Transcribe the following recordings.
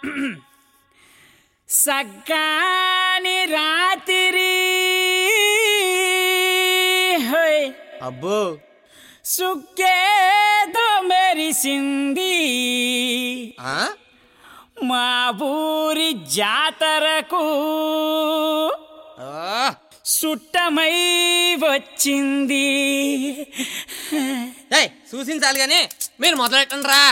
సగ్గాని రాత్రి హోయ్ అబ్బో సుక్కేదో మెరిసింది ఆ? మా ఊరి జాతరకు ఆ, సుట్టమై వచ్చింది ఏయ్ చూసించాలి కానీ మీరు మొదలెట్టండి రా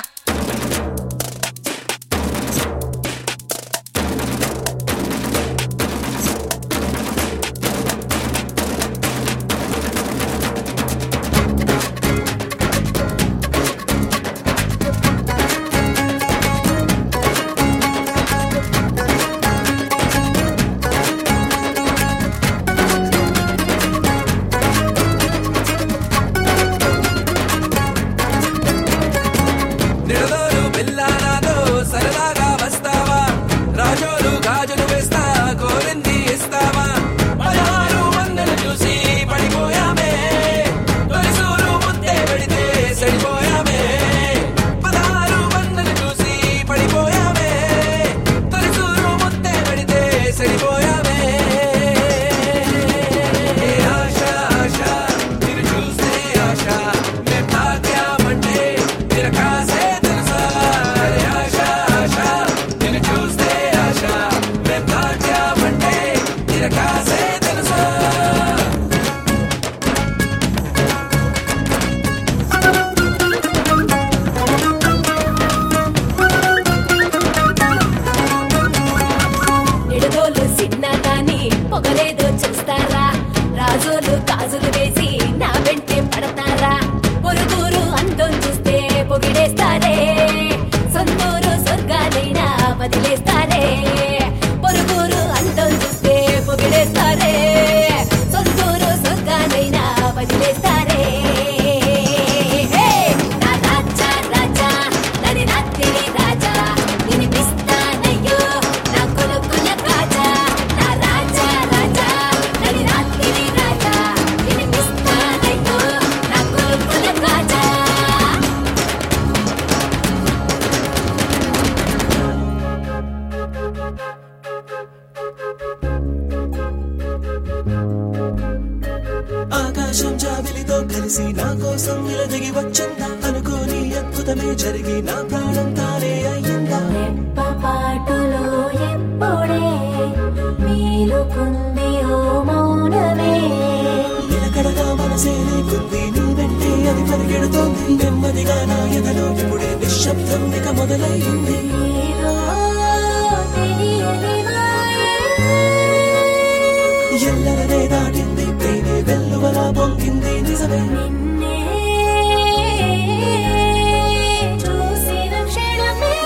నిడదోలు పిల్లానాతో సరదాగా వస్తావా రాజోలు గాజులు వేస్తా కోరింది ఇస్తావా పదహారు వందలు చూసి పడిపోయామే తొలిసూరు ముద్దే పెడితే సరిపోయామే పదహారు వందలు చూసి పడిపోయామే తొలిసూరు ముద్దే పెడితే సరిపోయామే ఏ ఆశ ఆశ నిన్ను చూస్తే ఆశ మేం తాకామంటే నిరకాసే తెలుసా అరే ఆశ ఆశ నిన్ను చూస్తే ఆశ మేం తాకామంటే నిరకాసే తెలుసా నిడదోలు సిన్నా గాని పొగలేదో చూస్తారా రాజోలు గాజులు వేసి నా వెంటే పడతారా పొరుగురు అందం చూస్తే పొగిడేస్తారే సొంతూరు స్వర్గాలైనా వదిలేస్తారే పొరుగురు అందం చూస్తే పొగిడేస్తారే సొంతూరు స్వర్గాలైనా వదిలేస్తారే హే! నా రాజా రాజా నది రాత్రి రాజా వినిపిస్తానయ్యో నా కొనుక్కున్న కాజా నా రాజా రాజా నది రాత్రి రాజా వినిపిస్తానయ్యో నా కొనుక్కున్న కాజా ఆకాశం జాబిలితో కలిసి నా కోసం నిలదిగి వచ్చిందా అనుకోని అద్భుతమే జరిగి నా ప్రాణం తానే అయ్యిందా రెప్పపాటులో ఎప్పుడే మేలుకుంది ఓ మౌనమే నిలకడగా మనసే లేకుంది నీ వెంటే అది పరిగెడుతోంది నెమ్మదిగా నా ఎదలో ఇప్పుడే నిశ్శబ్దం ఇక మొదలయ్యింది ఏదో తెలియని మాయే. ఎల్లరనే దాటింది ప్రేమే వెల్లువలా పొంగింది నిజమే నిన్నే చూసిన క్షణమే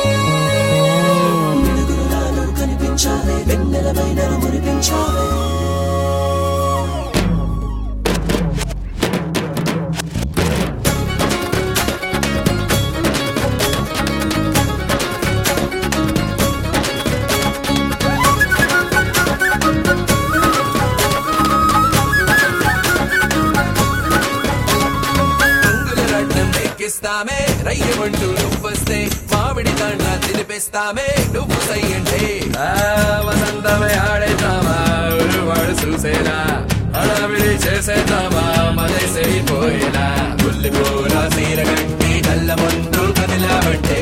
వెలుగులాలు కనిపించావే వెన్నెలమైన మురిపించావే రంగుల రడ్డం ఎక్కిస్తామే రయ్యమంటూ నువ్వొస్తే మామిడి దాంట్లో తినిపిస్తామే నువ్వు సయ్యంటే ఆ వసంతమే ఆడేద్దామా వాడు చూసేలా హడావిడి చేసేద్దామా మదేసైపోయేలా గుల్లి పూల సీర కట్టి కళ్ళ ముందు కదిలావంటే